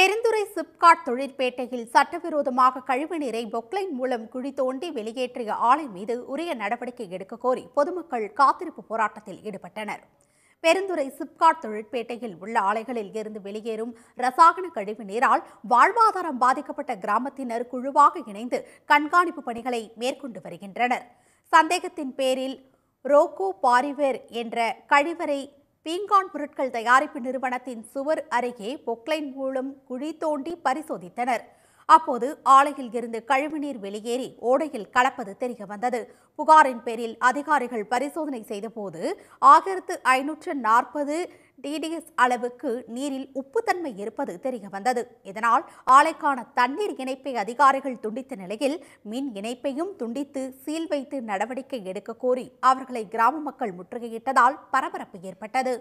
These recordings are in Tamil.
பெருந்துறை சிப்காட் தொழிற்பேட்டையில் சட்டவிரோதமாக கழிவுநீரை பொக்லைன் மூலம் குழி தோண்டி வெளியேற்றிய ஆலை மீது உரிய நடவடிக்கை எடுக்க கோரி பொதுமக்கள் காத்திருப்பு போராட்டத்தில் ஈடுபட்டனர் பெருந்துறை சிப்காட் தொழிற்பேட்டையில் உள்ள ஆலைகளில் இருந்து வெளியேறும் ரசாயன கழிவு நீரால் வாழ்வாதாரம் பாதிக்கப்பட்ட கிராமத்தினர் குழுவாக இணைந்து கண்காணிப்பு பணிகளை மேற்கொண்டு வருகின்றனர் சந்தேகத்தின் பேரில் ரோகோ பாரிவேர் என்ற கழிவறை பீங்கான் பொருட்கள் தயாரிப்பு நிறுவனத்தின் சுவர் அருகே பொக்லைன் மூலம் குழி தோண்டி பரிசோதித்தனர் அப்போது ஆலையில் இருந்து கழிவுநீர் வெளியேறி ஓடையில் கலப்பது தெரிய வந்தது புகாரின் பேரில் அதிகாரிகள் பரிசோதனை செய்தபோது ஆயிரத்து ஐநூற்று நாற்பது டிடிஎஸ் அளவுக்கு நீரில் உப்புத்தன்மை இருப்பது தெரிய வந்தது இதனால் ஆலைக்கான தண்ணீர் இணைப்பை அதிகாரிகள் துண்டித்த நிலையில் மின் இணைப்பையும் துண்டித்து சீல் வைத்து நடவடிக்கை எடுக்க கோரி அவர்களை கிராம மக்கள் முற்றுகையிட்டதால் பரபரப்பு ஏற்பட்டது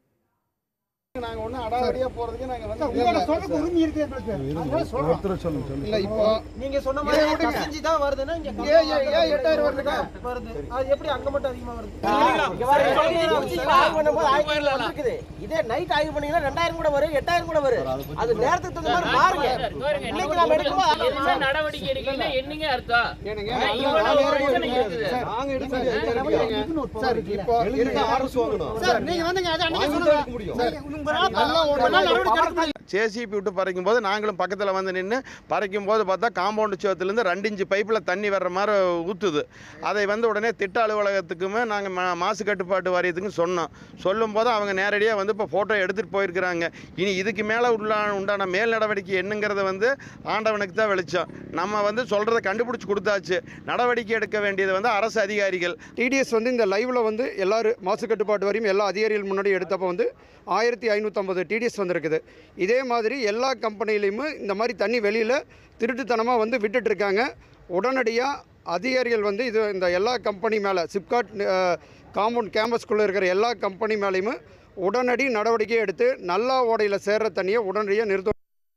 நாங்க ஒண்ணும் அடாவடியா போறதுக்கு நாங்க வந்து உங்களோட சொல்றதுக்கு உரிமை இருக்கு எங்களுக்கு அதனால சொல்றோம். ஒருத்தர் சொல்லுங்க சொல்லுங்க இல்ல இப்போ நீங்க சொன்ன மாதிரி ஏன் விடுங்க? கசிஞ்சு தான் வருதுன்னா இங்க ஏன், ஏன், ஏன் எட்டாயிரம் வருதுக்கா? வருது அது எப்படி அங்க மட்டும் அதிகமா வருது இங்க பாருங்க, கழிவுநீரை வச்சு இப்ப ஆய்வு பண்ணும்போது ஆயிரத்தி ஐநூறு வந்திருக்குது. இதே நைட் ஆய்வு பண்ணீங்கன்னா ரெண்டாயிரம் கூட வரும் எட்டாயிரம் கூட வரும் அது நேரத்துக்கு தகுந்த மாதிரி மாறுங்க இன்னைக்கு நாம எடுக்கும்போது என்ன நடவடிக்கை எடுக்கலன்னா என்னங்க அர்த்தம் ஏனுங்க, இவ்வளவு நாங்க பிரச்சனை எடுக்கணும். இருக்குது. சார், நாங்க எடுக்கணும். இதுக்குன்னு ஒரு power சார், இருக்குல்ல. இப்போ இருக்க ஆர்டர்ஸ் வாங்கணும். சார், நீங்க வந்துங்க, அதை அன்னைக்கு வாங்கி சொல்லுங்க. தான் முடியும். சார், உங்களால நல்லா ஒரு நாள் நடவடிக்கை எடுக்கணும். ஜேசிபி விட்டு பறிக்கும் போது நாங்களும் பக்கத்தில் வந்து நின்று பறிக்கும் போது பார்த்தா காம்பவுண்டு சுவத்துலேருந்து ரெண்டு இன்ச்சு பைப்பில் தண்ணி வர்ற மாதிரி ஊற்றுது அதை வந்து உடனே திட்ட அலுவலகத்துக்குமே நாங்கள் மா மாசு கட்டுப்பாட்டு வாரியத்துக்கும் சொன்னோம் சொல்லும்போது அவங்க நேரடியாக வந்து இப்போ ஃபோட்டோ எடுத்துகிட்டு போயிருக்கிறாங்க இனி இதுக்கு மேலே உள்ள உண்டான மேல் நடவடிக்கை என்னங்கிறத வந்து ஆண்டவனுக்கு தான் வெளிச்சம் நம்ம வந்து சொல்கிறத கண்டுபிடிச்சி கொடுத்தாச்சு நடவடிக்கை எடுக்க வேண்டியது வந்து அரசு அதிகாரிகள் டிடிஎஸ் வந்து இந்த லைவ்ல வந்து எல்லாரும் மாசு கட்டுப்பாட்டு வரையும் எல்லா அதிகாரிகள் முன்னாடி எடுத்தப்போ வந்து ஆயிரத்தி ஐநூற்றம்பது டிடிஎஸ் வந்திருக்குது இதே மாதிரி எல்லா கம்பெனிலையுமே இந்த மாதிரி தண்ணி வெளியில் திருட்டுத்தனமாக வந்து விட்டுட்டு இருக்காங்க உடனடியாக அதிகாரிகள் வந்து இது இந்த எல்லா கம்பெனி மேலே சிப்காட் காம்பவுண்ட் கேம்பஸ்குள்ளே இருக்கிற எல்லா கம்பெனி மேலேயுமே உடனடி நடவடிக்கை எடுத்து நல்லா ஓடையில் சேர்ற தண்ணியை உடனடியாக நிறுத்த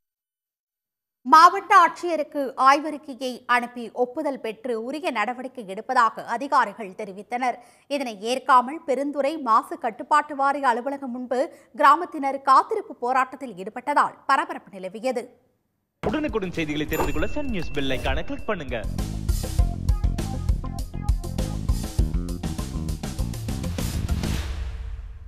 மாவட்ட ஆட்சியருக்கு ஆய்வறிக்கையை அனுப்பி ஒப்புதல் பெற்று உரிய நடவடிக்கை எடுப்பதாக அதிகாரிகள் தெரிவித்தனர் இதனை ஏற்காமல் பெருந்துறை மாசு கட்டுப்பாட்டு வாரிய அலுவலகம் முன்பு கிராமத்தினர் காத்திருப்பு போராட்டத்தில் ஈடுபட்டதால் பரபரப்பு நிலவியது உடனுக்குடன் செய்திகளை தெரிந்து கொள்ள சன் நியூஸ் பெல் ஐகானை கிளிக் பண்ணுங்க